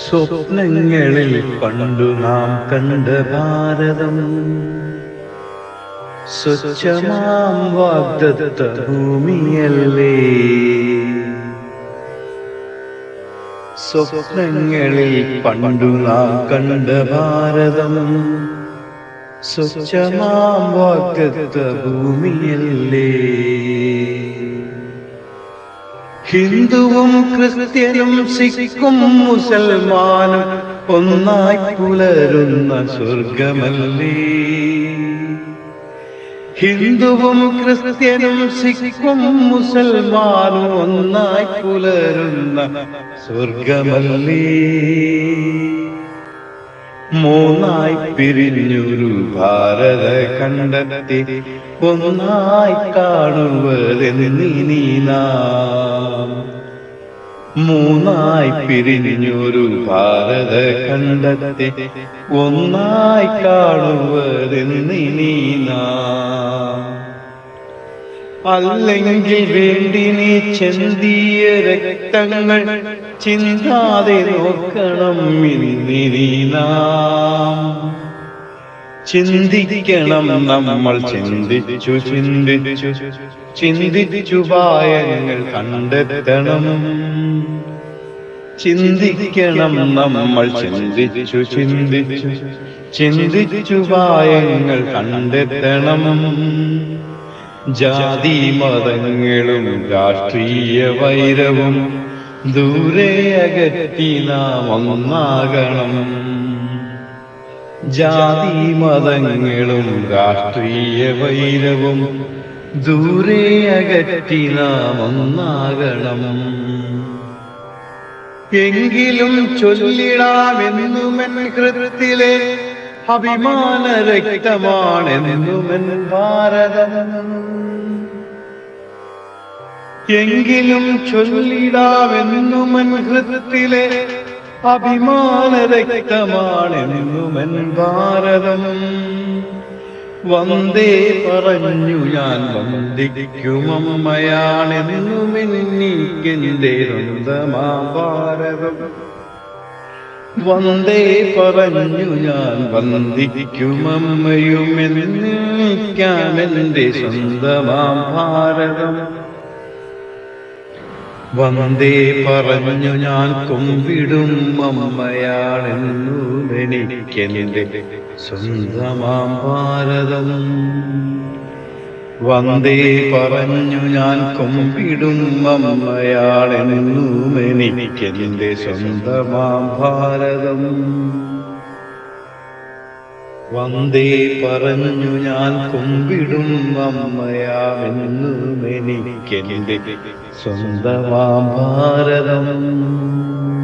സ്വപ്നങ്ങളിൽ പണ്ടു നാം കണ്ട ഭാരതം സ്വച്ഛമാം വാഗ്ദത്ത ഭൂമിയല്ലേ സ്വപ്നങ്ങളിൽ പണ്ടു നാം കണ്ട ഭാരതം സ്വച്ഛമാം വാഗ്ദത്ത ഭൂമിയല്ലേ ഹിന്ദുവും ക്രിസ്ത്യനും സിഖും മുസൽമാനും ഒന്നായി പുലരുന്ന സ്വർഗമല്ലേ ഹിന്ദുവും ക്രിസ്ത്യനും സിഖും മുസൽമാനും ഒന്നായി പുലരുന്ന സ്വർഗമല്ലേ മൂന്നായി പിരിഞ്ഞൊരു ഭാരത കണ്ടെത്തി ഒന്നായി കാണുവതെന്നിനി നാം മൂന്നായി പിരിഞ്ഞൊരു ഭാരത കണ്ടെത്തി ഒന്നായി കാണുവതെന്നിനി നാം അല്ലെങ്കിൽ വേണ്ടി നീ ചെന്തിയ രക്തങ്ങൾ ചിന്താതെ നോക്കണം ഇന്നിനി നാം ചിന്തിക്കണം നമ്മൾ ചിന്തിച്ചു ചിന്തിച്ചു ചിന്തിച്ചു പായങ്ങൾ കണ്ടെത്തണം ചിന്തിക്കണം നമ്മൾ ചിന്തിച്ചു ചിന്തിച്ചു ചിന്തിച്ചു പായങ്ങൾ കണ്ടെത്തണം ജാതി മതങ്ങളും രാഷ്ട്രീയ വൈരവും ദൂരെ അകറ്റി നാം ഒന്നാകണം ജാതി മതങ്ങളും രാഷ്ട്രീയ വൈരവും ദൂരെ അകറ്റി നാം ഒന്നാകണം എങ്കിലും ചൊല്ലിടാമെന്നുമെൻ ഹൃദയത്തിലെ അഭിമാന രക്തമാണെന്നുമെൻ ഭാരതം എങ്കിലും ചൊല്ലിടാമെന്നുമൻ ഹൃദയത്തിലെ അഭിമാന രക്തമാണെന്നുമൻ ഭാരതം വന്ദേ പറഞ്ഞു ഞാൻ വന്ദിക്കുമമ്മയാണെന്നുമെന്നിക്കെന്റെ സ്വന്തമാ ഭാരതം വന്ദേ പറഞ്ഞു ഞാൻ വന്ദിക്കുമമ്മയുമെന്നിക്കാമെന്റെ സ്വന്തമാം ഭാരതം വന്ദേ പറഞ്ഞു ഞാൻ കുമ്പിടും അമ്മയാണെന്നും എനിക്കെന്റെ സ്വന്തമാം ഭാരതം വന്ദേ പറഞ്ഞു ഞാൻ കുമ്പിടും അമ്മയാണെന്നും എനിക്കെന്റെ സ്വന്തമാം ഭാരതം വന്ദേ പറഞ്ഞു ഞാൻ കുമ്പിടും അമ്മയാമെന്നും എനിക്കെന്റെ സ്വന്തമാം ഭാരതം